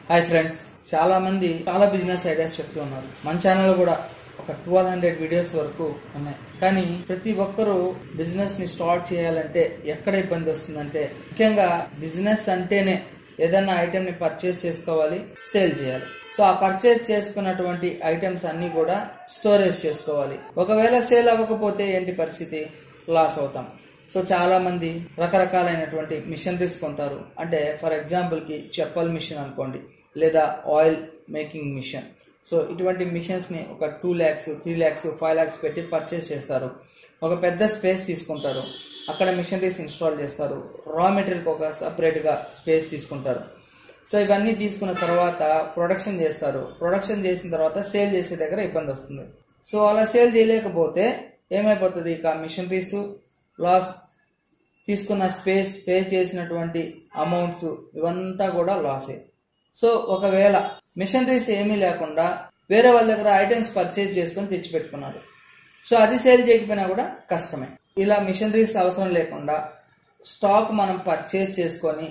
Hi friends చాలా మంది చాలా బిజినెస్ ఐడియాస్ చెప్తూ ఉన్నారు మన ఛానల్ కూడా ఒక ట్వెల్వ్ హండ్రెడ్ వీడియోస్ వరకు ఉన్నాయి కానీ ప్రతి ఒక్కరూ బిజినెస్ ని స్టార్ట్ చేయాలంటే ఎక్కడ ఇబ్బంది వస్తుందంటే ముఖ్యంగా బిజినెస్ అంటేనే ఏదైనా ఐటెం ని పర్చేస్ చేసుకోవాలి సేల్ చేయాలి సో ఆ పర్చేస్ చేసుకున్నటువంటి ఐటమ్స్ అన్ని కూడా స్టోరేజ్ చేసుకోవాలి ఒకవేళ సేల్ అవ్వకపోతే ఏంటి పరిస్థితి లాస్ అవుతాం సో చాలా మంది రకరకాలైనటువంటి మిషనరీస్ కొంటారు అంటే ఫర్ ఎగ్జాంపుల్కి చెప్పల్ మిషన్ అనుకోండి లేదా ఆయిల్ మేకింగ్ మిషన్ సో ఇటువంటి మిషన్స్ని ఒక two lakhs three lakhs five lakhs పెట్టి పర్చేస్ చేస్తారు ఒక పెద్ద స్పేస్ తీసుకుంటారు అక్కడ మిషనరీస్ ఇన్స్టాల్ చేస్తారు రా మెటీరియల్కి ఒక సపరేట్గా స్పేస్ తీసుకుంటారు సో ఇవన్నీ తీసుకున్న తర్వాత ప్రొడక్షన్ చేస్తారు ప్రొడక్షన్ చేసిన తర్వాత సేల్ చేసే దగ్గర ఇబ్బంది వస్తుంది సో అలా సేల్ చేయలేకపోతే ఏమైపోతుంది ఇక మిషనరీస్ లాస్ తీసుకున్న స్పేస్ పే చేసినటువంటి అమౌంట్స్ ఇవంతా కూడా లాసే సో ఒకవేళ మిషనరీస్ ఏమీ లేకుండా వేరే వాళ్ళ దగ్గర ఐటమ్స్ పర్చేజ్ చేసుకొని తెచ్చిపెట్టుకున్నారు సో అది సేల్ చేయకపోయినా కూడా కష్టమే ఇలా మిషనరీస్ అవసరం లేకుండా స్టాక్ మనం పర్చేజ్ చేసుకొని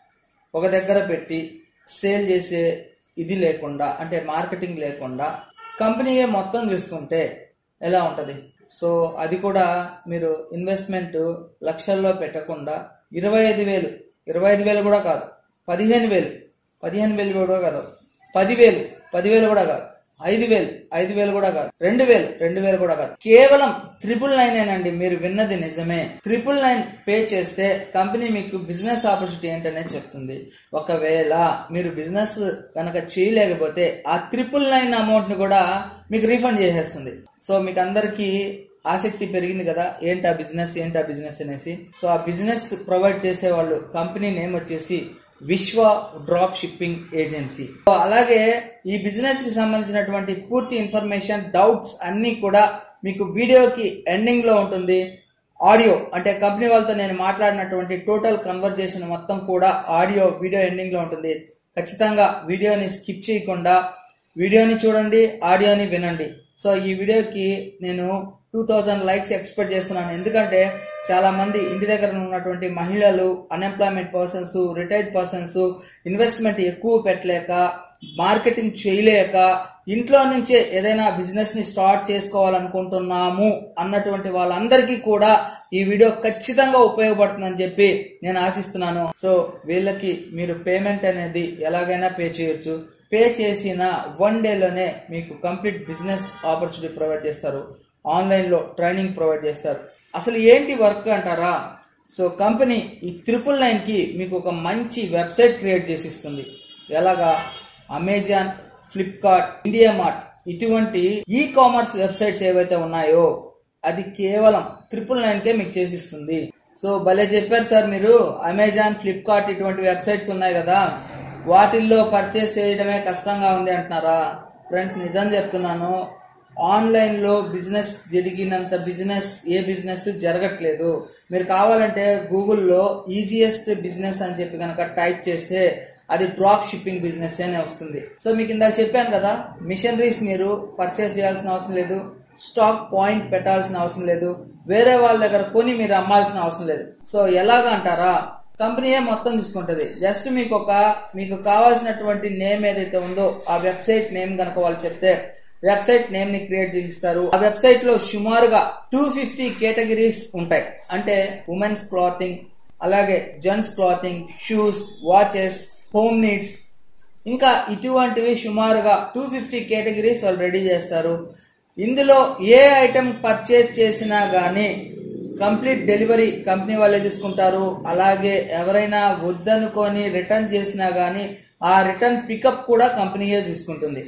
ఒక దగ్గర పెట్టి సేల్ చేసే ఇది లేకుండా అంటే మార్కెటింగ్ లేకుండా కంపెనీయే మొత్తం చూసుకుంటే ఎలా ఉంటుంది సో అది కూడా మీరు ఇన్వెస్ట్మెంట్ లక్షల్లో పెట్టకుండా ఇరవై ఐదు వేలు ఇరవై ఐదు వేలు కూడా కాదు పదిహేను వేలు పదిహేను వేలు కూడా కాదు పదివేలు పదివేలు కూడా కాదు ఐదు వేలు ఐదు వేలు కూడా కాదు రెండు వేలు రెండు వేలు కూడా కాదు కేవలం త్రిపుల్ నైన్ ఏనండి మీరు విన్నది నిజమే త్రిపుల్ నైన్ పే చేస్తే కంపెనీ మీకు బిజినెస్ ఆపర్చునిటీ ఏంటనేది చెప్తుంది ఒకవేళ మీరు బిజినెస్ కనుక చేయలేకపోతే ఆ త్రిపుల్ నైన్ అమౌంట్ ని కూడా మీకు రీఫండ్ చేసేస్తుంది సో మీకు అందరికీ ఆసక్తి పెరిగింది కదా ఏంటి ఆ బిజినెస్ ఏంటి ఆ బిజినెస్ అనేసి సో ఆ బిజినెస్ ప్రొవైడ్ చేసే వాళ్ళు కంపెనీ నేమ్ వచ్చేసి విశ్వ డ్రాప్ షిప్పింగ్ ఏజెన్సీ సో అలాగే ఈ బిజినెస్ కి సంబంధించినటువంటి పూర్తి ఇన్ఫర్మేషన్ డౌట్స్ అన్నీ కూడా మీకు వీడియోకి ఎండింగ్ లో ఉంటుంది ఆడియో అంటే కంపెనీ వాళ్ళతో నేను మాట్లాడినటువంటి టోటల్ కన్వర్జేషన్ మొత్తం కూడా ఆడియో వీడియో ఎండింగ్ లో ఉంటుంది ఖచ్చితంగా వీడియోని స్కిప్ చేయకుండా వీడియోని చూడండి ఆడియోని వినండి సో ఈ వీడియోకి నేను టూ థౌజండ్ లైక్స్ ఎక్స్పెక్ట్ చేస్తున్నాను ఎందుకంటే చాలా మంది ఇంటి దగ్గర ఉన్నటువంటి మహిళలు unemployment persons retired persons investment ఎక్కువ పెట్టలేక మార్కెటింగ్ చేయలేక ఇంట్లో నుంచే ఏదైనా బిజినెస్ ని స్టార్ట్ చేసుకోవాలనుకుంటున్నాము అన్నటువంటి వాళ్ళందరికీ కూడా ఈ వీడియో ఖచ్చితంగా ఉపయోగపడుతుందని చెప్పి నేను ఆశిస్తున్నాను సో వీళ్ళకి మీరు పేమెంట్ అనేది ఎలాగైనా పే చేయొచ్చు పే చేసిన వన్ డేలోనే మీకు కంప్లీట్ బిజినెస్ ఆపర్చునిటీ ప్రొవైడ్ చేస్తారు ఆన్లైన్లో ట్రైనింగ్ ప్రొవైడ్ చేస్తారు అసలు ఏంటి వర్క్ అంటారా సో కంపెనీ ఈ త్రిపుల్ నైన్కి మీకు ఒక మంచి వెబ్సైట్ క్రియేట్ చేసి ఇస్తుంది ఎలాగా అమెజాన్ ఫ్లిప్కార్ట్ ఇండియా మార్ట్ ఇటువంటి ఈ కామర్స్ వెబ్సైట్స్ ఏవైతే ఉన్నాయో అది కేవలం ట్రిపుల్ నైన్కే మీకు చేసిస్తుంది సో భలే చెప్పారు సార్ మీరు అమెజాన్ ఫ్లిప్కార్ట్ ఇటువంటి వెబ్సైట్స్ ఉన్నాయి కదా వాటిల్లో పర్చేస్ చేయడమే కష్టంగా ఉంది అంటున్నారా ఫ్రెండ్స్ నిజం చెప్తున్నాను ఆన్లైన్లో బిజినెస్ జరిగినంత బిజినెస్ ఏ బిజినెస్ జరగట్లేదు మీరు కావాలంటే గూగుల్లో ఈజియెస్ట్ బిజినెస్ అని చెప్పి కనుక టైప్ చేస్తే అది డ్రాప్ షిప్పింగ్ బిజినెస్ అనే వస్తుంది సో మీకు ఇందాక చెప్పాను కదా మిషనరీస్ మీరు పర్చేస్ చేయాల్సిన అవసరం లేదు స్టాక్ పాయింట్ పెట్టాల్సిన అవసరం లేదు వేరే వాళ్ళ దగ్గర కొని మీరు అమ్మాల్సిన అవసరం లేదు సో ఎలాగ అంటారా కంపెనీయే మొత్తం తీసుకుంటుంది జస్ట్ మీకు ఒక మీకు కావాల్సినటువంటి నేమ్ ఏదైతే ఉందో ఆ వెబ్సైట్ నేమ్ కనుక వాళ్ళు చెప్తే వెబ్సైట్ నేమ్ ని క్రియేట్ చేసి ఇస్తారు ఆ వెబ్సైట్ లో సుమారుగా టూ ఫిఫ్టీ కేటగిరీస్ ఉంటాయి అంటే ఉమెన్స్ క్లాతింగ్ అలాగే gents clothing shoes watches home needs ఇంకా ఇటువంటివి సుమారుగా టూ ఫిఫ్టీ కేటగిరీస్ వాళ్ళు రెడీ చేస్తారు ఇందులో ఏ ఐటెం పర్చేజ్ చేసినా కానీ కంప్లీట్ డెలివరీ కంపెనీ వాళ్ళే తీసుకుంటారు అలాగే ఎవరైనా వద్దనుకొని రిటర్న్ చేసినా కానీ ఆ రిటర్న్ పికప్ కూడా కంపెనీయే చూసుకుంటుంది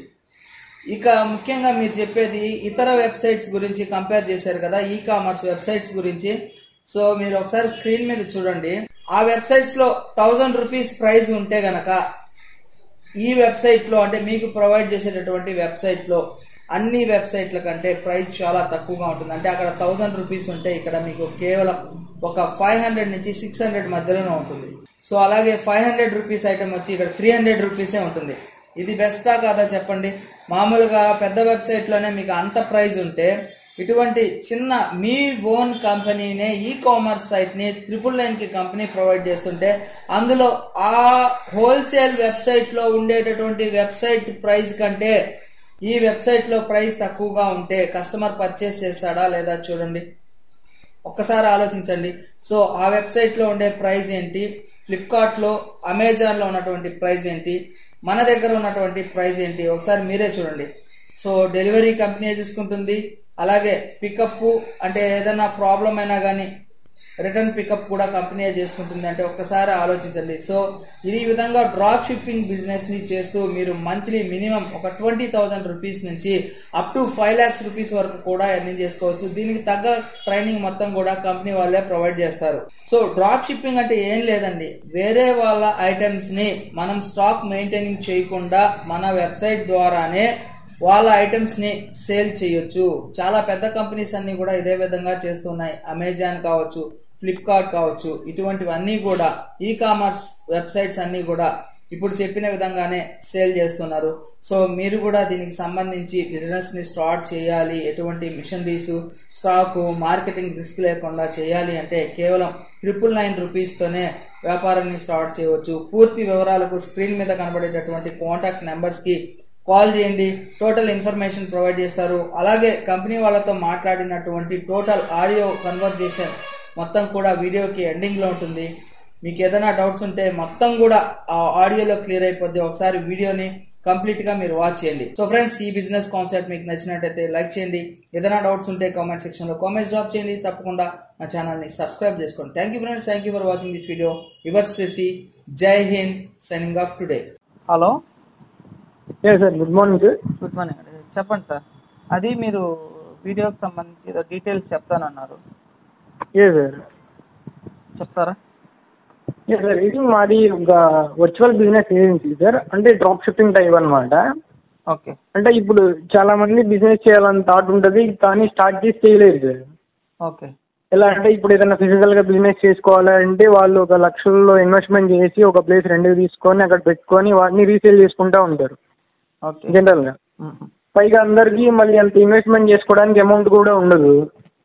ఇక ముఖ్యంగా మీరు చెప్పేది ఇతర వెబ్సైట్స్ గురించి కంపేర్ చేశారు కదా ఈ కామర్స్ వెబ్సైట్స్ గురించి సో మీరు ఒకసారి స్క్రీన్ మీద చూడండి ఆ వెబ్సైట్స్ లో థౌజండ్ రూపీస్ ప్రైస్ ఉంటే గనక ఈ వెబ్సైట్ లో అంటే మీకు ప్రొవైడ్ చేసేటటువంటి వెబ్సైట్ లో అన్ని వెబ్సైట్ల కంటే ప్రైస్ చాలా తక్కువగా ఉంటుంది అంటే అక్కడ థౌజండ్ రూపీస్ ఉంటే ఇక్కడ మీకు కేవలం ఒక ఫైవ్ హండ్రెడ్ నుంచి సిక్స్ హండ్రెడ్ మధ్యలోనే ఉంటుంది సో అలాగే ఫైవ్ హండ్రెడ్ రూపీస్ ఐటమ్ వచ్చి ఇక్కడ త్రీ హండ్రెడ్ రూపీసే ఉంటుంది ఇది బెస్టా కాదా చెప్పండి మామూలుగా పెద్ద వెబ్సైట్లోనే మీకు అంత ప్రైస్ ఉంటే ఇటువంటి చిన్న మీ ఓన్ కంపెనీనే ఈ కామర్స్ సైట్ని త్రిపుల్ నైన్కి కంపెనీ ప్రొవైడ్ చేస్తుంటే అందులో ఆ హోల్సేల్ వెబ్సైట్లో ఉండేటటువంటి వెబ్సైట్ ప్రైస్ కంటే ఈ వెబ్సైట్లో ప్రైస్ తక్కువగా ఉంటే కస్టమర్ పర్చేస్ చేస్తాడా లేదా చూడండి ఒక్కసారి ఆలోచించండి సో ఆ వెబ్సైట్లో ఉండే ప్రైస్ ఏంటి ఫ్లిప్కార్ట్లో అమెజాన్లో ఉన్నటువంటి ప్రైస్ ఏంటి మన దగ్గర ఉన్నటువంటి ప్రైస్ ఏంటి ఒకసారి మీరే చూడండి సో డెలివరీ కంపెనీ చూసుకుంటుంది అలాగే పికప్ అంటే ఏదైనా ప్రాబ్లం అయినా కానీ రిటర్న్ పికప్ కూడా కంపెనీ చేసుకుంటుంది అంటే ఒక్కసారి ఆలోచించండి సో ఈ విధంగా డ్రాప్ షిప్పింగ్ బిజినెస్ ని చేస్తూ మీరు మంత్లీ మినిమం ఒక ట్వంటీ థౌసండ్ రూపీస్ నుంచి up to five lakhs rupees వరకు కూడా ఎర్నింగ్ చేసుకోవచ్చు దీనికి తగ్గ ట్రైనింగ్ మొత్తం కూడా కంపెనీ వాళ్ళే ప్రొవైడ్ చేస్తారు సో డ్రాప్ షిప్పింగ్ అంటే ఏం లేదండి వేరే వాళ్ళ ఐటమ్స్ ని మనం స్టాక్ మెయింటైనింగ్ చేయకుండా మన వెబ్సైట్ ద్వారానే వాళ్ళ ఐటమ్స్ ని సేల్ చేయొచ్చు చాలా పెద్ద కంపెనీస్ అన్ని కూడా ఇదే విధంగా చేస్తున్నాయి అమెజాన్ కావచ్చు ఫ్లిప్కార్ట్ కావచ్చు ఇటువంటివన్నీ కూడా ఈ కామర్స్ వెబ్సైట్స్ అన్ని కూడా ఇప్పుడు చెప్పిన విధంగానే సేల్ చేస్తున్నారు సో మీరు కూడా దీనికి సంబంధించి బిజినెస్ ని స్టార్ట్ చేయాలి ఎటువంటి మిషనరీస్ స్టాక్ మార్కెటింగ్ రిస్క్ లేకుండా చేయాలి అంటే కేవలం ట్రిపుల్ నైన్ రూపీస్తోనే వ్యాపారాన్ని స్టార్ట్ చేయవచ్చు పూర్తి వివరాలకు స్క్రీన్ మీద కనబడేటటువంటి కాంటాక్ట్ నెంబర్స్కి కాల్ చేయండి టోటల్ ఇన్ఫర్మేషన్ ప్రొవైడ్ చేస్తారు అలాగే కంపెనీ వాళ్ళతో మాట్లాడినటువంటి టోటల్ ఆడియో కన్వర్జేషన్ మొత్తం కూడా వీడియోకి ఎండింగ్లో ఉంటుంది మీకు ఏదైనా డౌట్స్ ఉంటే మొత్తం కూడా ఆ ఆడియోలో క్లియర్ అయిపోద్ది ఒకసారి వీడియోని కంప్లీట్గా మీరు వాచ్ చేయండి సో ఫ్రెండ్స్ ఈ బిజినెస్ కాన్సెప్ట్ మీకు నచ్చినట్టయితే లైక్ చేయండి ఏదైనా డౌట్స్ ఉంటే కామెంట్ సెక్షన్లో కామెంట్స్ డ్రాప్ చేయండి తప్పకుండా నా ఛానల్ని సబ్స్క్రైబ్ చేసుకోండి thank you friends thank you for watching this video yours చేసి Jai Hind signing off today hello ఏ sir good morning sir good morning అండి చెప్పండి సార్ అది మీరు వీడియోకి సంబంధించి ఏదో డీటెయిల్స్ చెప్తానన్నారు ఏ సార్ చెప్తారా ఏ సార్ ఇది మాది ఒక వర్చువల్ బిజినెస్ ఏజెన్సీ సార్ అంటే డ్రాప్ షిప్పింగ్ టైప్ అనమాట ఓకే అంటే ఇప్పుడు చాలా మంది బిజినెస్ చేయాలని థాట్ ఉంటుంది కానీ స్టార్ట్ చేసి చేయలేదు సార్ ఓకే ఎలా అంటే ఇప్పుడు ఏదైనా ఫిజికల్ గా బిజినెస్ చేసుకోవాలంటే వాళ్ళు ఒక లక్షల్లో ఇన్వెస్ట్మెంట్ చేసి ఒక ప్లేస్ రెండుకి తీసుకొని అక్కడ పెట్టుకొని వాటిని రీసేల్ చేసుకుంటా ఉంటారు ఓకే జనరల్ గా మ్మ్. పైగా అందరికీ మళ్ళీ అంత ఇన్వెస్ట్మెంట్ చేసుకోవడానికి అమౌంట్ కూడా ఉండదు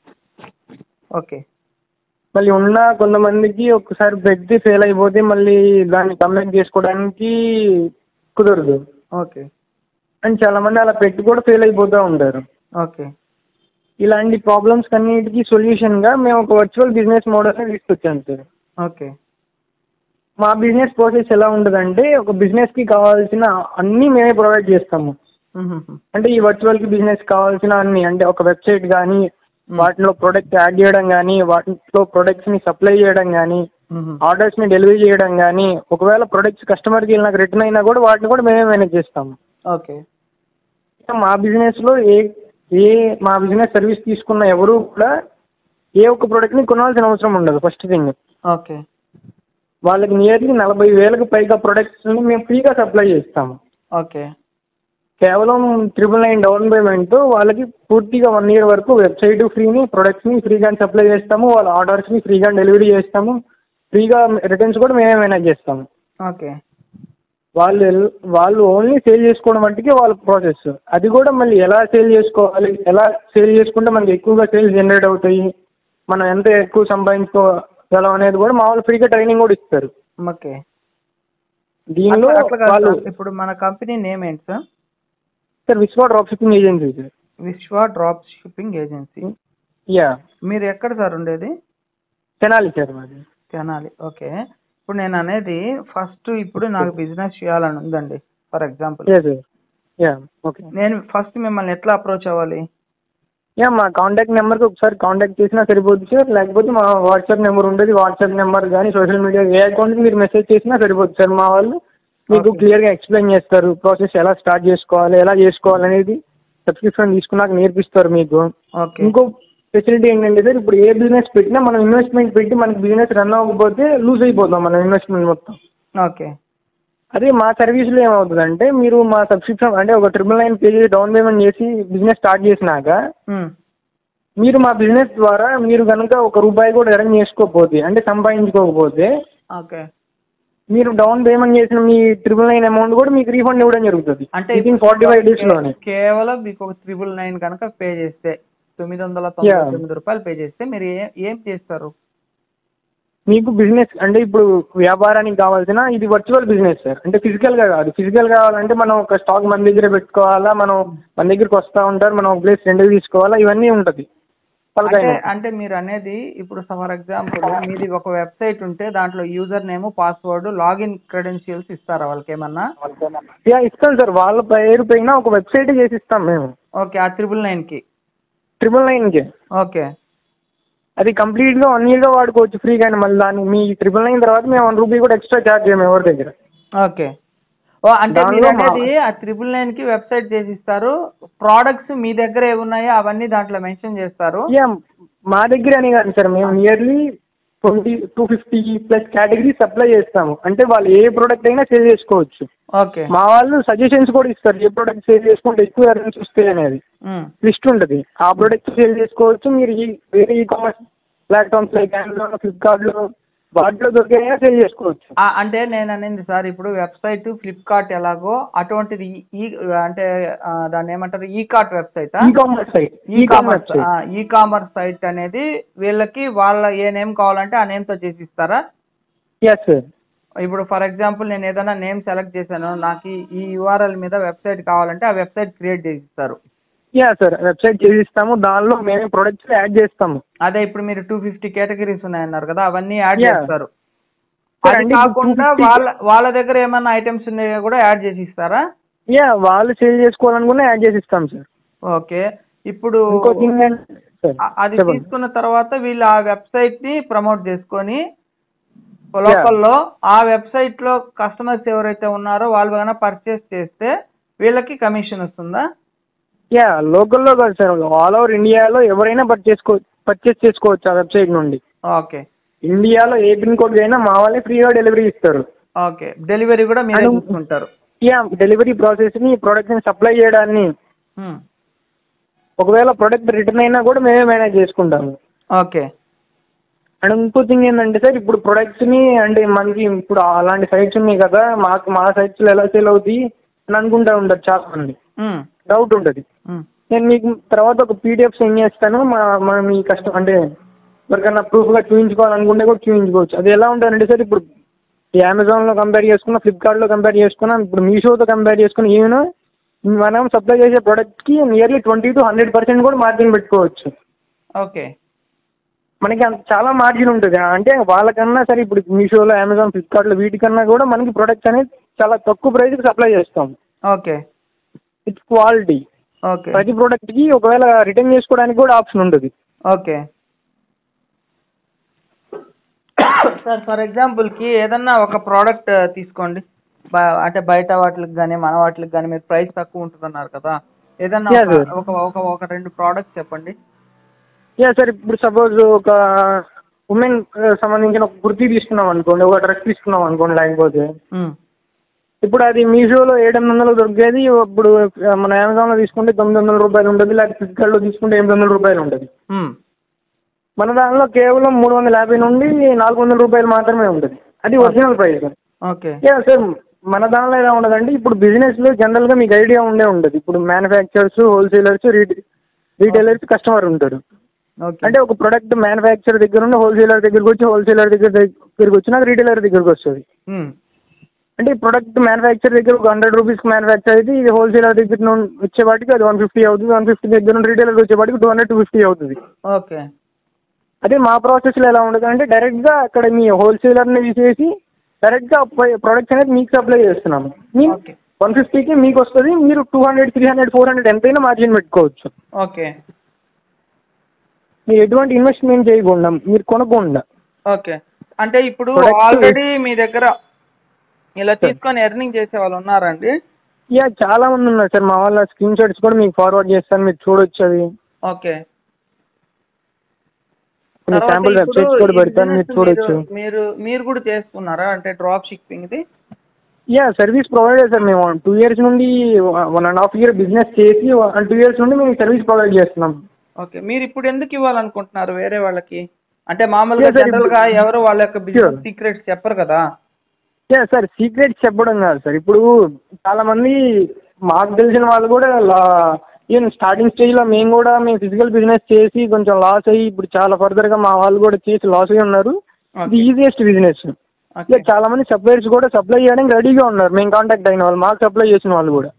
ఓకే మళ్ళీ ఉన్న కొంతమందికి ఒకసారి పెట్టి ఫెయిల్ అయిపోతే మళ్ళీ దాన్ని కంప్లైంట్ చేసుకోవడానికి కుదరదు ఓకే అండ్ చాలా మంది అలా పెట్టి కూడా ఫెయిల్ అయిపోతూ ఉంటారు ఓకే ఇలాంటి ప్రాబ్లమ్స్ అన్నిటికీ సొల్యూషన్ గా మేము ఒక వర్చువల్ బిజినెస్ మోడల్ తీసుకొచ్చాం సార్ ఓకే మా బిజినెస్ ప్రాసెస్ ఎలా ఉంటుందంటే ఒక బిజినెస్ కి కావాల్సిన అన్ని మేమే ప్రొవైడ్ చేస్తాము మ్మ్. అంటే ఈ వర్చువల్ కి బిజినెస్ కావాల్సిన అన్ని అంటే ఒక వెబ్సైట్ కానీ వాటిలో ప్రొడక్ట్ యాడ్ చేయడం కానీ వాటిలో ప్రొడక్ట్స్ ని సప్లై చేయడం కానీ మ్మ్. ఆర్డర్స్ ని డెలివరీ చేయడం కానీ ఒకవేళ ప్రొడక్ట్స్ కస్టమర్కి నాకు రిటర్న్ అయినా కూడా వాటిని కూడా మేమే మేనేజ్ చేస్తాము ఓకే ఇంకా మా బిజినెస్ లో ఏ ఏ మా బిజినెస్ సర్వీస్ తీసుకున్న ఎవరు కూడా ఏ ఒక్క ప్రొడక్ట్ ని కొనాల్సిన అవసరం ఉండదు ఫస్ట్ థింగ్ ఓకే వాళ్ళకి నియర్లీ నలభై వేలకు పైగా ప్రొడక్ట్స్ ని మేము ఫ్రీగా సప్లై చేస్తాము ఓకే కేవలం ట్రిపుల్ నైన్ డౌన్ పేమెంట్ వాళ్ళకి పూర్తిగా వన్ ఇయర్ వరకు వెబ్సైట్ ఫ్రీని ప్రొడక్ట్స్ ని ఫ్రీగా సప్లై చేస్తాము వాళ్ళ ఆర్డర్స్ ని ఫ్రీగా డెలివరీ చేస్తాము ఫ్రీగా రిటర్న్స్ కూడా మేమే మేనేజ్ చేస్తాము ఓకే వాళ్ళు ఎల్- వాళ్ళు ఓన్లీ సేల్ చేసుకోవడం మట్టుకే వాళ్ళ ప్రాసెస్ అది కూడా మళ్ళీ ఎలా సేల్ చేసుకోవాలి ఎలా సేల్ చేసుకుంటే మనకి ఎక్కువగా సేల్స్ జనరేట్ అవుతాయి మనం ఎంత ఎక్కువ సంపాదించుకోగలం అనేది కూడా మా వాళ్ళు ఫ్రీగా ట్రైనింగ్ కూడా ఇస్తారు ఓకే దీనిలో అట్లా- అట్లా కాదు వాళ్ళు సార్. ఇప్పుడు మన కంపెనీ నేమ్ ఏంటి sir sir Vishwa drop shipping agency sir Vishwa drop shipping agency yeah మీరు ఎక్కడ సార్ ఉండేది తెనాలి సార్ మాది తెనాలి ఓకే ఇప్పుడు నేను అనేది ఫస్ట్ ఇప్పుడు నాకు బిజినెస్ చేయాలని ఉందండి for example yeah sir yeah okay నేను ఫస్ట్ మిమ్మల్ని ఎట్లా అప్రోచ్ అవ్వాలి యా మా కాంటాక్ట్ నెంబర్కి ఒకసారి కాంటాక్ట్ చేసినా సరిపోతుంది సార్ లేకపోతే మా వాట్సాప్ నెంబర్ ఉంటుంది వాట్సాప్ నెంబర్ కానీ సోషల్ మీడియా ఏ అకౌంట్కి మీరు మెసేజ్ చేసినా సరిపోతుంది సార్ మా వాళ్ళు మీకు Okay. క్లియర్గా ఎక్స్ప్లెయిన్ చేస్తారు ప్రాసెస్ ఎలా స్టార్ట్ చేసుకోవాలి ఎలా చేసుకోవాలి అనేది సబ్స్క్రిప్షన్ తీసుకున్నాక నేర్పిస్తారు మీకు ఓకే ఇంకో ఫెసిలిటీ ఏంటంటే సార్ ఇప్పుడు ఏ బిజినెస్ పెట్టినా మనం ఇన్వెస్ట్మెంట్ పెట్టి మనకి బిజినెస్ రన్ అవ్వకపోతే లూజ్ అయిపోతాం మనం ఇన్వెస్ట్మెంట్ మొత్తం ఓకే అదే మా సర్వీస్లో ఏమవుతుందంటే మీరు మా సబ్స్క్రిప్షన్ అంటే ఒక ట్రిపుల్ నైన్ పేజీ డౌన్ పేమెంట్ చేసి బిజినెస్ స్టార్ట్ చేసినాక మ్మ్. మీరు మా బిజినెస్ ద్వారా మీరు కనుక ఒక రూపాయి కూడా ఎర్న్ చేసుకోకపోతే అంటే సంపాదించుకోకపోతే ఓకే మీరు డౌన్ పేమెంట్ చేసిన మీ ట్రిపుల్ నైన్ అమౌంట్ కూడా మీకు రీఫండ్ ఇవ్వడం జరుగుతుంది అంటే వితిన్ ఫార్టీ ఫైవ్ డేస్ లోనే కేవలం మీకు ఒక త్రిబుల్ నైన్ కనుక పే చేస్తే తొమ్మిది వందల తొంభై Yeah. తొమ్మిది రూపాయలు పే చేస్తే మీరు ఏ- ఏం చేస్తారు మీకు బిజినెస్ అంటే ఇప్పుడు వ్యాపారానికి కావాల్సిన ఇది వర్చువల్ బిజినెస్ సార్ అంటే ఫిజికల్ గా కాదు ఫిజికల్ కావాలంటే మనం ఒక స్టాక్ మన దగ్గర పెట్టుకోవాలా మనం మన దగ్గరికి వస్తూ ఉంటారు మనం ఒక ప్లేస్ రెండుకి తీసుకోవాలా ఇవన్నీ ఉంటది అంటే పలకైన అంటే మీరు అనేది ఇప్పుడు ఫర్ ఎగ్జాంపుల్ మీది ఒక వెబ్సైట్ ఉంటే దాంట్లో user name password login credentials ఇస్తారా వాళ్ళకి ఏమన్నా యా ఇస్తాం సార్ వాళ్ళ పేరు పైన ఒక వెబ్సైట్ చేసి ఇస్తాం మేము ఓకే ఆ త్రిబుల్ నైన్ కి ట్రిపుల్ నైన్ కి ఓకే అది కంప్లీట్ గా వన్ ఇయర్ గా వాడుకోవచ్చు ఫ్రీగా మళ్ళీ దాన్ని మీ ట్రిపుల్ నైన్ తర్వాత మేము వన్ రూపీ కూడా ఎక్స్ట్రా ఛార్జ్ చేయము ఎవరి దగ్గర ఓకే ఓ అంటే మీరు దానిలో మా- అనేది ఆ త్రిబుల్ నైన్ కి వెబ్సైట్ చేసి ఇస్తారు ప్రోడక్ట్స్ మీ దగ్గర ఏ ఉన్నాయో అవన్నీ దాంట్లో మెన్షన్ చేస్తారు యా మా దగ్గర అని కాదు సార్ మేము nearly twenty two fifty plus category supply చేస్తాము అంటే వాళ్ళు ఏ ప్రోడక్ట్ అయినా సేల్ చేసుకోవచ్చు ఓకే మా వాళ్ళు సజెషన్స్ కూడా ఇస్తారు ఏ ప్రోడక్ట్ సేల్ చేసుకుంటే ఎక్కువ ఎర్నింగ్స్ వస్తాయి అనేది ఉమ్. లిస్ట్ ఉంటుంది ఆ ప్రోడక్ట్ సేల్ చేసుకోవచ్చు మీరు ఈ వేరే e commerce platforms like Amazon ఫ్లిప్కార్ట్లో వాటిలో దొరికే సేల్ చేసుకోవచ్చు ఆ, అంటే నేను అనేది సార్ ఇప్పుడు వెబ్సైట్ ఫ్లిప్కార్ట్ ఎలాగో అటువంటిది ఈ- ఈ అంటే ఆ, దాన్ని ఏమంటారు e cart website e commerce site e commerce e commerce site అనేది వీళ్ళకి వాళ్ళ ఏ నేమ్ కావాలంటే ఆ నేమ్ తో చేసి ఇస్తారా ఎస్ సార్ ఇప్పుడు ఫర్ ఎగ్జాంపుల్ నేను ఏదైనా నేమ్ సెలెక్ట్ చేశాను నాకు ఈ- ఈ యూఆర్ఎల్ మీద వెబ్సైట్ కావాలంటే ఆ వెబ్సైట్ క్రియేట్ చేసి ఇస్తారు యా సార్ వెబ్సైట్ చేసి ఇస్తాము దానిలో మేమే ప్రొడక్ట్స్ యాడ్ చేస్తాము అదే ఇప్పుడు మీరు టూ ఫిఫ్టీ కేటగిరీస్ ఉన్నాయన్నారు కదా అవన్నీ యాడ్ Yeah. చేస్తారు Sir, అది అంటే ఇప్పుడు కాకుండా 250 వాళ్ళ వాళ్ళ దగ్గర ఏమైనా ఐటమ్స్ ఉన్నాయో కూడా యాడ్ చేసి ఇస్తారా యా వాళ్ళు సేల్ చేసుకోవాలనుకున్నా యాడ్ చేసి ఇస్తాం సార్ ఓకే ఇప్పుడు ఇంకో థింగ్ సార్ అ- అది చెప్పండి తీసుకున్న తర్వాత వీళ్ళు ఆ వెబ్సైట్ ని ప్రమోట్ చేసుకొని లోకల్లో ఆ వెబ్సైట్ లో కస్టమర్స్ ఎవరైతే ఉన్నారో వాళ్ళు కనుక పర్చేస్ చేస్తే వీళ్ళకి కమిషన్ వస్తుందా యా లోకల్లో కాదు సార్ ఆల్ ఓవర్ ఇండియాలో ఎవరైనా పర్చేస్ పర్చేస్ చేసుకోవచ్చు ఆ వెబ్సైట్ నుండి ఓకే ఇండియాలో ఏ పిన్ కోడ్ అయినా మా వాళ్ళే ఫ్రీగా డెలివరీ ఇస్తారు ఓకే డెలివరీ కూడా మీరే అను- చూసుకుంటారు యా డెలివరీ ప్రాసెస్ ని ప్రొడక్ట్ ని సప్లై చేయడాన్ని హ్మ్. ఒకవేళ ప్రొడక్ట్ రిటర్న్ అయినా కూడా మేమే మేనేజ్ చేసుకుంటాము ఓకే అండ్ ఇంకో థింగ్ ఏంటంటే సార్ ఇప్పుడు ప్రొడక్ట్స్ ని అంటే మనకి ఇప్పుడు అలాంటి సైట్స్ ఉన్నాయి కదా మాకు మా సైట్స్ లో ఎలా సేల్ అవుతాయి అని అనుకుంటా ఉంటారు చాలా మంది హ్మ్. డౌట్ ఉంటుంది హ్మ్. నేను మీకు తర్వాత ఒక పీడిఎఫ్ సెండ్ చేస్తాను మా మా మీ కష్టం అంటే ఎవరికైనా ప్రూఫ్గా చూపించుకోవాలనుకుంటే కూడా చూపించుకోవచ్చు అది ఎలా ఉంటుందంటే సార్ ఇప్పుడు ఈ అమెజాన్లో కంపేర్ చేసుకున్నా ఫ్లిప్కార్ట్లో కంపేర్ చేసుకున్నా ఇప్పుడు మీషోతో కంపేర్ చేసుకున్నా ఈవెన్ మనం సప్లై చేసే ప్రోడక్ట్కి nearly twenty to hundred percent కూడా మార్జిన్ పెట్టుకోవచ్చు ఓకే మనకి అంత చాలా మార్జిన్ ఉంటుంది అంటే వాళ్ళకన్నా సరే ఇప్పుడు మీషోలో అమెజాన్ ఫ్లిప్కార్ట్లో వీటికన్నా కూడా మనకి ప్రొడక్ట్స్ అనేది చాలా తక్కువ ప్రైస్కి సప్లై చేస్తాం ఓకే ఇట్స్ క్వాలిటీ ఓకే ప్రతి ప్రోడక్ట్కి ఒకవేళ రిటర్న్ చేసుకోవడానికి కూడా ఆప్షన్ ఉంటుంది ఓకే సార్ ఫర్ ఎగ్జాంపుల్ కి ఏదన్నా ఒక ప్రోడక్ట్ తీసుకోండి బ- అంటే బయట వాటికి కానీ మన వాటికి కానీ మీరు ప్రైస్ తక్కువ ఉంటుందన్నారు కదా ఏదన్నా Yeah, ఒక- sir. ఒక ఒక ఒక రెండు ప్రోడక్ట్స్ చెప్పండి యా సార్ ఇప్పుడు సపోజ్ ఒక ఉమెన్ సంబంధించిన ఒక కుర్తీ తీసుకున్నాం అనుకోండి ఒక డ్రెస్ తీసుకున్నాం అనుకోండి లేకపోతే మ్మ్. ఇప్పుడు అది మీషోలో ఏడు వందలు దొరికేది ఇప్పుడు మన అమెజాన్లో తీసుకుంటే తొమ్మిది వందల రూపాయలు ఉంటుంది లేకపోతే ఫ్లిప్కార్ట్లో తీసుకుంటే ఎనిమిది వందల రూపాయలు ఉంటుంది మ్మ్. మన దానిలో కేవలం మూడు వందల యాభై నుండి నాలుగు వందల రూపాయలు మాత్రమే ఉంటుంది అది original price okay yeah sir మన దానిలో ఎలా ఉండదంటే ఇప్పుడు బిజినెస్లో జనరల్గా మీకు ఐడియా ఉండే ఉంటుంది ఇప్పుడు మ్యానుఫ్యాక్చరర్స్ హోల్సేలర్స్ రీటైలర్స్ కస్టమర్ ఉంటారు ఓకే అంటే ఒక ప్రొడక్ట్ మ్యానుఫ్యాక్చర్ దగ్గర నుండి హోల్సేలర్ దగ్గరికి వచ్చి హోల్సేలర్ దగ్గర దగ్గరికి వచ్చి నాకు రీటైలర్ దగ్గరికి వస్తుంది మ్మ్. అంటే ఈ ప్రొడక్ట్ మ్యానుఫ్యాక్చర్ దగ్గర ఒక హండ్రెడ్ రూపీస్ మ్యానుఫ్యాక్చర్ అయితే ఇది హోల్సేలర్ దగ్గర నుండి వచ్చేవాటికి అది వన్ ఫిఫ్టీ అవుతుంది వన్ ఫిఫ్టీ దగ్గర నుండి రీటైలర్ వచ్చేవాటికి టూ హండ్రెడ్ టూ ఫిఫ్టీ అవుతుంది ఓకే అదే మా ప్రాసెస్లో ఎలా ఉండదు అంటే డైరెక్ట్గా అక్కడ మీ హోల్సేలర్ని తీసేసి డైరెక్ట్గా ప్రొడక్ట్స్ అనేది మీకు సప్లై చేస్తున్నాము మీ ఓకే వన్ ఫిఫ్టీకి మీకు వస్తుంది మీరు two hundred three hundred four hundred ఎంతైనా మార్జిన్ పెట్టుకోవచ్చు ఓకే మీరు ఎటువంటి ఇన్వెస్ట్మెంట్ చేయకుండా మీరు కొనకుండా ఓకే అంటే ఇప్పుడు Product- ఆల్రెడీ మీ దగ్గర ఇలా తీసుకొని ఎర్నింగ్ చేసే వాళ్ళు ఉన్నారండి యా చాలా మంది ఉన్నారు సార్ మా వాళ్ళ స్క్రీన్ షాట్స్ కూడా మీకు ఫార్వర్డ్ చేస్తాను మీరు చూడొచ్చు అవి ఓకే కొన్ని తర్వాత శాంపుల్ ఇప్పుడు వెబ్సైట్స్ కూడా ఈ పెడతాను మీరు business చూడొచ్చు మీరు- మీరు మీరు కూడా చేసుకున్నారా అంటే డ్రాప్ షిప్పింగ్ది యా సర్వీస్ ప్రొవైడర్ సార్ మేము టూ ఇయర్స్ నుండి one and half year business చేసి టూ ఇయర్స్ నుండి మేము సర్వీస్ ప్రొవైడ్ చేస్తున్నాం ఓకే మీరు ఇప్పుడు ఎందుకు ఇవ్వాలనుకుంటున్నారు వేరే వాళ్ళకి అంటే మామూలుగా Yes, sir, జనరల్ గా ఇప్పుడు- ఎవరు వాళ్ళ యొక్క బిజినెస్ Sure. సీక్రెట్స్ చెప్పరు కదా యా సార్ సీక్రెట్స్ చెప్పడం కాదు సార్ ఇప్పుడు చాలా మంది మాకు తెలిసిన వాళ్ళు కూడా లా- ఈవెన్ స్టార్టింగ్ స్టేజ్లో మేము కూడా మేము ఫిజికల్ బిజినెస్ చేసి కొంచెం లాస్ అయ్యి ఇప్పుడు చాలా ఫర్దర్గా మా వాళ్ళు కూడా చేసి లాస్ అయ్యి ఉన్నారు ఇది ఈజియెస్ట్ బిజినెస్ ఓకే ఇక చాలా మంది సప్లైర్స్ కూడా సప్లై చేయడానికి రెడీగా ఉన్నారు మేము కాంటాక్ట్ అయిన వాళ్ళు మాకు సప్లై చేసిన వాళ్ళు కూడా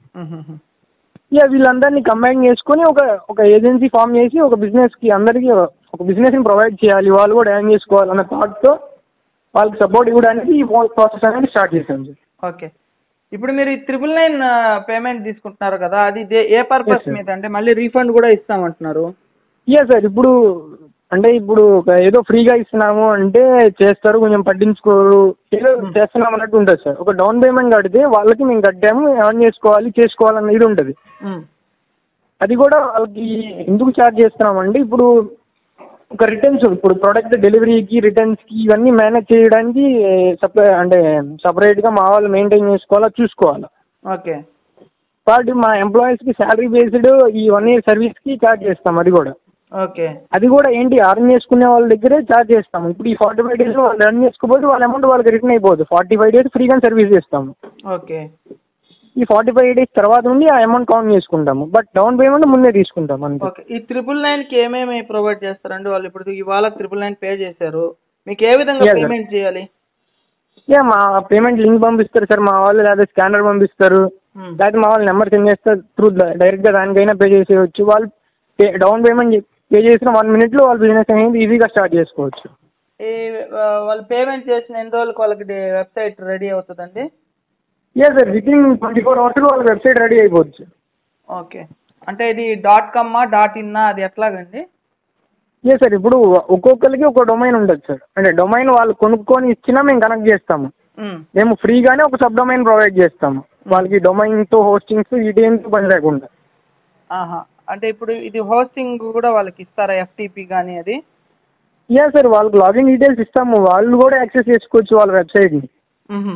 ఇక వీళ్ళందరినీ కంబైన్ చేసుకొని ఒక ఒక ఏజెన్సీ ఫామ్ చేసి ఒక బిజినెస్ కి అందరికీ ఒక బిజినెస్ ని ప్రొవైడ్ చేయాలి వాళ్ళు కూడా ఏం చేసుకోవాలన్న థాట్ తో వాళ్ళకి సపోర్ట్ ఇవ్వడానికి ఈ ప్రాసెస్ అనేది స్టార్ట్ చేశాం సార్ ఓకే ఇప్పుడు మీరు ఈ త్రిబుల్ నైన్ పేమెంట్ తీసుకుంటున్నారు కదా అది దే- ఏ పర్పస్ Yes, sir. మీద అంటే మళ్ళీ రీఫండ్ కూడా ఇస్తామంటున్నారు ఇయా సార్ ఇప్పుడు అంటే ఇప్పుడు ఒక ఏదో ఫ్రీగా ఇస్తున్నాము అంటే చేస్తారు కొంచెం పట్టించుకోరు ఏదో చేస్తున్నాం అన్నట్టు ఉంటుంది సార్ ఒక డౌన్ పేమెంట్ కడితే వాళ్ళకి మేము కట్టాము ఏమని చేసుకోవాలి చేసుకోవాలన్న ఇది ఉంటుంది ఉమ్. అది కూడా వాళ్ళకి ఎందుకు ఛార్జ్ చేస్తున్నామంటే ఇప్పుడు ఒక రిటర్న్స్ ఇప్పుడు ప్రోడక్ట్ డెలివరీకి రిటర్న్స్కి ఇవన్నీ మేనేజ్ చేయడానికి సపరే అంటే సపరేట్గా మా వాళ్ళు మెయింటైన్ చేసుకోవాలా చూసుకోవాలా ఓకే కాబట్టి మా ఎంప్లాయీస్కి శాలరీ బేస్డ్ ఈ వన్ ఇయర్ సర్వీస్కి ఛార్జ్ చేస్తాం అది కూడా ఓకే అది కూడా ఏంటి అర్న్ చేసుకునే వాళ్ళ దగ్గరే ఛార్జ్ చేస్తాము ఇప్పుడు ఈ ఫార్టీ ఫైవ్ డేస్ వాళ్ళు రన్ చేసుకోకపోతే వాళ్ళ అమౌంట్ వాళ్ళకి రిటర్న్ అయిపోదు ఫార్టీ ఫైవ్ డేస్ ఫ్రీగా సర్వీస్ చేస్తాము ఓకే ఈ ఫార్టీ ఫైవ్ డేస్ తర్వాత నుండి ఆ అమౌంట్ కౌంట్ చేసుకుంటాము బట్ డౌన్ పేమెంట్ ముందే తీసుకుంటాం అంతే ఓకే ఈ త్రిబుల్ నైన్ కి ఏమేమి ప్రొవైడ్ చేస్తారండి వాళ్ళు ఇప్పుడు ఇవాళ త్రిబుల్ నైన్ పే చేశారు మీకు ఏ విధంగా Yes, sir. పేమెంట్ చేయాలి యా మా పేమెంట్ లింక్ పంపిస్తారు సార్ మా వాళ్ళు లేదా స్కానర్ పంపిస్తారు Hmm. లేకపోతే మా వాళ్ళు నెంబర్ సెండ్ చేస్తారు త్రూ డైరెక్ట్గా దానికైనా పే చేసేయచ్చు వాళ్ళు డౌన్ పేమెంట్ పే చేసిన వన్ మినిట్లో వాళ్ళ బిజినెస్ అనేది ఈజీగా స్టార్ట్ చేసుకోవచ్చు ఈ ఆ, వాళ్ళు పేమెంట్ చేసిన ఎన్ని రోజులకు వాళ్ళకి వెబ్సైట్ రెడీ అవుతుందండి yeah sir within twenty four అవర్స్లో వాళ్ళ వెబ్సైట్ రెడీ అయిపోవచ్చు ఓకే అంటే ఇది డాట్ కమ్మా డాట్ ఇన్నా అది ఎట్లాగండి యా సార్ ఇప్పుడు ఒక్కొక్కరికి ఒక డొమైన్ ఉంటుంది సార్ అంటే డొమైన్ వాళ్ళు కొనుక్కొని ఇచ్చినా మేము కనెక్ట్ చేస్తాము ఉమ్. మేము ఫ్రీగానే ఒక సబ్ డొమైన్ ప్రొవైడ్ చేస్తాము వాళ్ళకి డొమైన్తో హోస్టింగ్స్ వీటితో పని లేకుండా ఆహా అంటే ఇప్పుడు ఇది హోస్టింగ్ కూడా వాళ్ళకి ఇస్తారా ఎఫ్టీపీ కానీ అది యా సార్ వాళ్ళకి లాగిన్ డీటెయిల్స్ ఇస్తాము వాళ్ళు కూడా యాక్సెస్ చేసుకోవచ్చు వాళ్ళ వెబ్సైట్ని మ్మ్హ.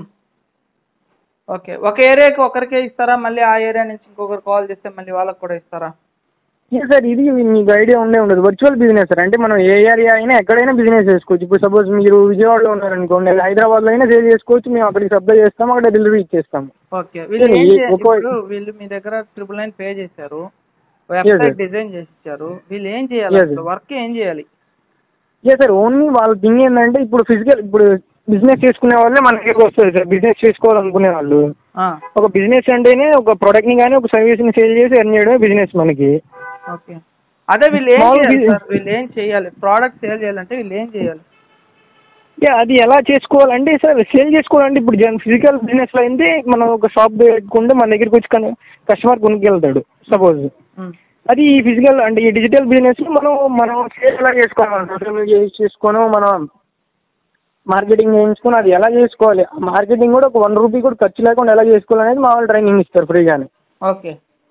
ఓకే ఒక ఏరియాకి ఒకరికే ఇస్తారా మళ్ళీ ఆ ఏరియా నుంచి ఇంకొకరు కాల్ చేస్తే మళ్ళీ వాళ్ళకి కూడా ఇస్తారా యా సార్ ఇది మీకు ఐడియా ఉండే ఉండదు వర్చువల్ బిజినెస్ సార్ అంటే మనం ఏ ఏరియా అయినా ఎక్కడైనా బిజినెస్ చేసుకోవచ్చు ఇప్పుడు సపోజ్ మీరు విజయవాడలో ఉన్నారనుకోండి హైదరాబాద్లో అయినా సేల్ చేసుకోవచ్చు మేము అక్కడికి సప్లై చేస్తాము అక్కడ డెలివరీ ఇచ్చేస్తాము ఓకే వీళ్ళు ఏం ఈ చే- ఒక్కో- ఇప్పుడు వీళ్ళు మీ దగ్గర ట్రిపుల్ నైన్ పే చేశారు వెబ్సైట్ డిజైన్ చేసి ఇచ్చారు వీళ్ళు ఏం చేయాలి Yes, అసలు వర్క్ ఏం చేయాలి యా సార్ ఓన్లీ వాళ్ళ థింగ్ ఏంటంటే ఇప్పుడు ఫిజికల్ ఇప్పుడు బిజినెస్ చేసుకునే వాళ్ళే మన దగ్గరకు వస్తుంది సార్ బిజినెస్ చేసుకోవాలనుకునే వాళ్ళు ఆ, ఒక బిజినెస్ అంటేనే ఒక ప్రోడక్ట్ని కానీ ఒక సర్వీస్ని సేల్ చేసి ఎర్న్ చేయడమే బిజినెస్ మనకి ఓకే అదే వీళ్ళు ఏం Small చేయాలి business- సార్ వీళ్ళు ఏం చేయాలి ప్రోడక్ట్ సేల్ చేయాలంటే వీళ్ళు ఏం చేయాలి యా అది ఎలా చేసుకోవాలంటే సార్ సేల్ చేసుకోవాలంటే ఇప్పుడు జన్ ఫిజికల్ బిజినెస్లో అయితే మనం ఒక షాప్ పెట్టుకుంటే మన దగ్గరికి వచ్చి కను- కస్టమర్ కొనుక్కెళ్తాడు సపోజ్ మ్, అది ఈ ఫిజికల్ అంటే ఈ డిజిటల్ బిజినెస్లో మనం మనం సేల్ ఎలా చేసుకోవాలి సోషల్ మీడియా యూజ్ చేసుకొని మనం మార్కెటింగ్ చేయించుకొని అది ఎలా చేసుకోవాలి ఆ మార్కెటింగ్ కూడా ఒక వన్ రూపీ కూడా ఖర్చు లేకుండా ఎలా చేసుకోవాలి అనేది మా వాళ్ళు ట్రైనింగ్ ఇస్తారు ఫ్రీగానే ఓకే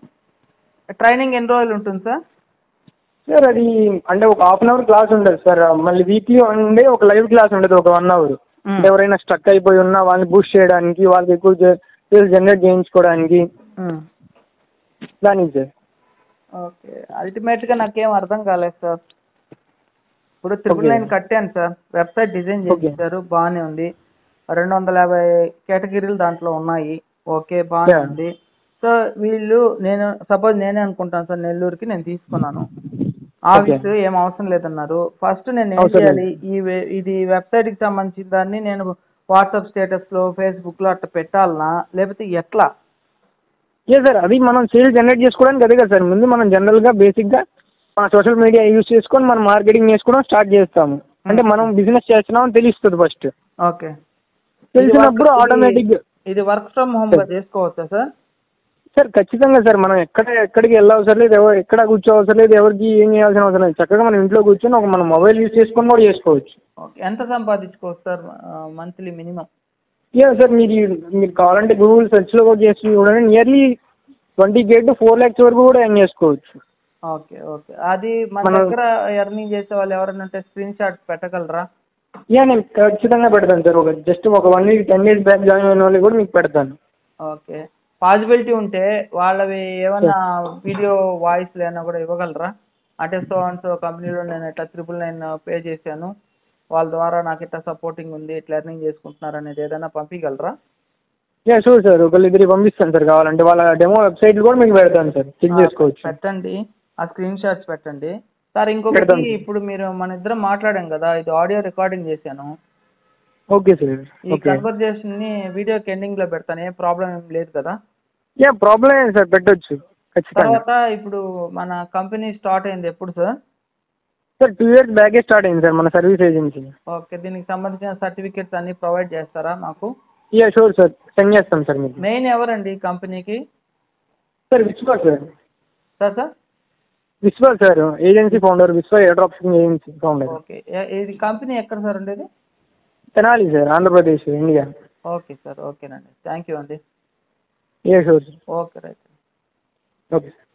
ట్రైనింగ్ ఎన్ని రోజులు ఉంటుంది సార్ సార్ అది అంటే ఒక హాఫ్ అన్ అవర్ క్లాస్ ఉంటుంది సార్ మళ్ళీ వీక్లీ వన్ డే ఒక లైవ్ క్లాస్ ఉంటుంది ఒక వన్ అవర్ మ్, అంటే ఎవరైనా స్టక్ అయిపోయి ఉన్నా వాళ్ళని బూస్ట్ చేయడానికి వాళ్ళకి ఎక్కువ సేల్స్ జనరేట్ చేయించుకోవడానికి మ్. దానికి సార్ ఓకే అల్టిమేట్ గా నాకేం అర్థం కాలేదు సార్ ఇప్పుడు త్రిపుల్ Okay. నైన్ కట్టాను సార్ వెబ్సైట్ డిజైన్ Okay. చేశారు బాగానే ఉంది రెండు వందల యాభై కేటగిరీలు దాంట్లో ఉన్నాయి ఓకే బాగానే Yeah. ఉంది సో వీళ్ళు నేను సపోజ్ నేనే అనుకుంటాను సార్ నెల్లూరుకి నేను తీసుకున్నాను ఆఫీస్ ఏం అవసరం లేదన్నారు ఫస్ట్ నేను ఏం అవసరం చేయాలి ఈ వె- ఇది వెబ్సైట్ కి సంబంధించిన దాన్ని నేను వాట్సాప్ స్టేటస్ లో ఫేస్బుక్ లో అట్లా పెట్టాలనా లేకపోతే ఎట్లా ఏ సార్ అది మనం సేల్ జనరేట్ చేసుకోవడానికి అదే కదా సార్ ముందు మనం జనరల్గా బేసిక్గా మన సోషల్ మీడియా యూజ్ చేసుకొని మనం మార్కెటింగ్ చేసుకోవడం స్టార్ట్ చేస్తాము అంటే మనం బిజినెస్ చేస్తున్నామని తెలుస్తుంది ఫస్ట్ ఓకే తెలిసినప్పుడు ఆటోమేటిక్ ఇది వర్క్ ఫ్రమ్ హోమ్ గా చేసుకోవచ్చా సార్ సార్ ఖచ్చితంగా సార్ మనం ఎక్కడ ఎక్కడికి వెళ్ళవసరం లేదు ఎవరు ఎక్కడ కూర్చోవసరం లేదు ఎవరికి ఏం చేయాల్సిన అవసరం లేదు చక్కగా మనం ఇంట్లో కూర్చొని ఒక మన మొబైల్ యూజ్ చేసుకొని కూడా చేసుకోవచ్చు ఓకే ఎంత సంపాదించుకోవచ్చు sir monthly minimum yeah sir మీరు మీరు కావాలంటే గూగుల్ సెర్చ్లో కూడా చేసి చూడండి nearly twenty K to four lakhs వరకు కూడా ఎర్న్ చేసుకోవచ్చు ఓకే ఓకే అది మన మనం- దగ్గర ఎర్నింగ్ చేసే వాళ్ళు ఎవరైనా ఉంటే స్క్రీన్ షాట్ పెట్టగలరా యా నేను ఖచ్చితంగా పెడతాను సార్ ఒక జస్ట్ ఒక one week ten days back join అయిన వాళ్ళకి కూడా మీకు పెడతాను ఓకే పాసిబిలిటీ ఉంటే వాళ్ళవి ఏమైనా వీడియో వాయిస్ లేనా కూడా ఇవ్వగలరా అంటే సో అండ్ సో కంపెనీలో నేను ఇట్లా త్రిపుల్ నైన్ పే చేశాను వాళ్ళ ద్వారా నాకు ఇట్లా సపోర్టింగ్ ఉంది ఇట్లా ఎర్నింగ్ చేసుకుంటున్నారు అనేది ఏదైనా పంపించగలరా యా షూర్ సార్ ఒకళ్ళు ఇద్దరు పంపిస్తాను సార్ కావాలంటే వాళ్ళ డెమో వెబ్సైట్ కూడా మీకు పెడతాను సార్ చెక్ చేసుకోవచ్చు పెట్టండి ఆ స్క్రీన్ షాట్స్ పెట్టండి సార్ ఇంకొకటి పెడతాను. ఇప్పుడు మీరు మన ఇద్దరం మాట్లాడాం కదా ఇది ఆడియో రికార్డింగ్ చేశాను ఓకే సార్ ఈ ఓకే కన్వర్జేషన్ ని వీడియోకి ఎండింగ్ లో పెడతాను ఏ ప్రాబ్లం ఏం లేదు కదా యా ప్రాబ్లం ఏంటి సార్ పెట్టొచ్చు ఖచ్చితంగా తర్వాత ఇప్పుడు మన కంపెనీ స్టార్ట్ అయింది ఎప్పుడు సార్ సార్ టూ ఇయర్స్ బ్యాకే స్టార్ట్ అయింది సార్ మన సర్వీస్ ఏజెన్సీ ఓకే దీనికి సంబంధించిన సర్టిఫికేట్స్ అన్ని ప్రొవైడ్ చేస్తారా మాకు యా షూర్ సార్ సెండ్ చేస్తాం సార్ మీకు మెయిన్ ఎవరండి company sir Vishwa sir sir sir Vishwa sir agency founder Vishwa air drop shipping agency founder okay ఏ- ఇది కంపెనీ ఎక్కడ సార్ ఉండేది Tenali sir Andhra Pradesh India okay sir ఓకేనండి థ్యాంక్ యూ అండి ఏ sure okay right okay sir